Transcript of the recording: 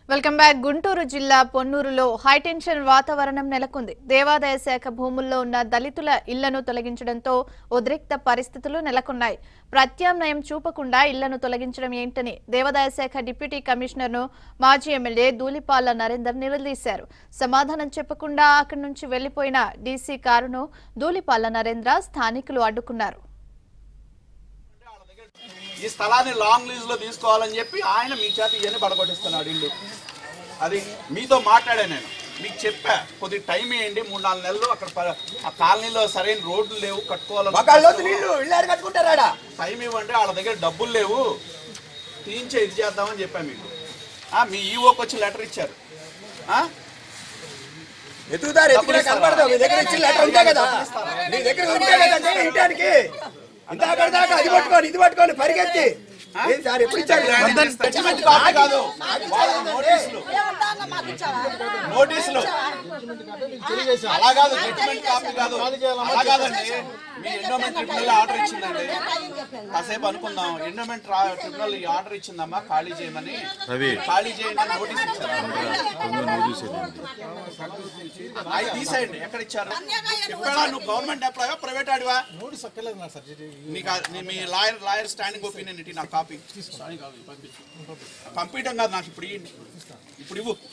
Welcome back Guntur జిల్లా పొన్నూరులో high tension వాతావరణం నెలకొంది దేవాదాయ శాఖ భూముల్లో ఉన్న దళితుల ఇళ్లను తొలగించడంతో ఉద్రిక్త పరిస్థితులు నెలకొన్నాయి ప్రత్యామ్నాయం చూపకుండా ఇళ్లను తొలగించడం ఏంటని దేవాదాయ శాఖ డిప్యూటీ కమిషనర్ను మాజీ ఎమ్మెల్యే ధూళిపాల నరేందర్ నిలదీశారు సమాధానం చెప్పకుండా అక్కడి నుంచి వెళ్లిపోయిన డీసీ కారును ధూళిపాల నరేంద్ర స్థానికులు అడ్డుకున్నారు ఈ స్థలాన్ని లాంగ్ లీజ్ లో తీసుకోవాలని చెప్పి ఆయన మీ చేత ఇవన్నీ పడగొట్టిస్తున్నాడు ఇల్లు అది మీతో మాట్లాడా నేను మీకు చెప్పా కొద్ది టైం వేయండి మూడు నాలుగు నెలలు అక్కడ ప- ఆ కాలనీలో సరైన రోడ్లు లేవు ఒకళ్ళు కట్టుకోవాలని నీళ్లు ఇల్లారు కట్టుకుంటారా టైం ఇవ్వండి వాళ్ళ దగ్గర డబ్బులు లేవు తీయించే ఇది చేద్దామని చెప్పా మీకు ఆ, మీ ఈవోకి వచ్చి లెటర్ ఇచ్చారు ఆ? ఎత్తుకుతారు ఎత్తుకునే కనపడదు మీ దగ్గర ఇచ్చిన లెటర్ ఉంటే కదా మీ దగ్గర ఉంటే కదా ఇంటానికి ఇంత అక్కడ దాకా అది పట్టుకోని ఇది పట్టుకోని పరిగెత్తి ఏం సార్ ఎప్పుడు ఇచ్చారు జడ్జిమెంట్ కాపీ కాదు వాళ్ళ నోటీసులు నోటీసులు అలా కాదు జడ్జిమెంట్ కాపీ కాదు అలా కాదండి మీ ఎండోమెంట్ ట్రిబ్యునల్ ఆర్డర్ ఇచ్చిందండి కాసేపు అనుకుందాం ఎండోమెంట్ ట్రిబ్యునల్ ఈ ఆర్డర్ ఇచ్చిందమ్మా ఖాళీ చేయమని ఖాళీ చేయండి అని నోటీస్ ఇచ్చారు అవి తీసేయండి ఎక్కడ ఇచ్చారు ఎక్కడ నువ్వు గవర్నమెంట్ ఎంప్లాయా ప్రైవేట్ ఆడివా నీకు ఆ- నీ- మీ లాయర్ లాయర్ స్టాండింగ్ ఒపీనియన్ ఇటీ నాకు కాపీ పంపించడం కాదు నాకు ఇప్పుడు ఇవ్వండి ఇప్పుడు ఇవ్వు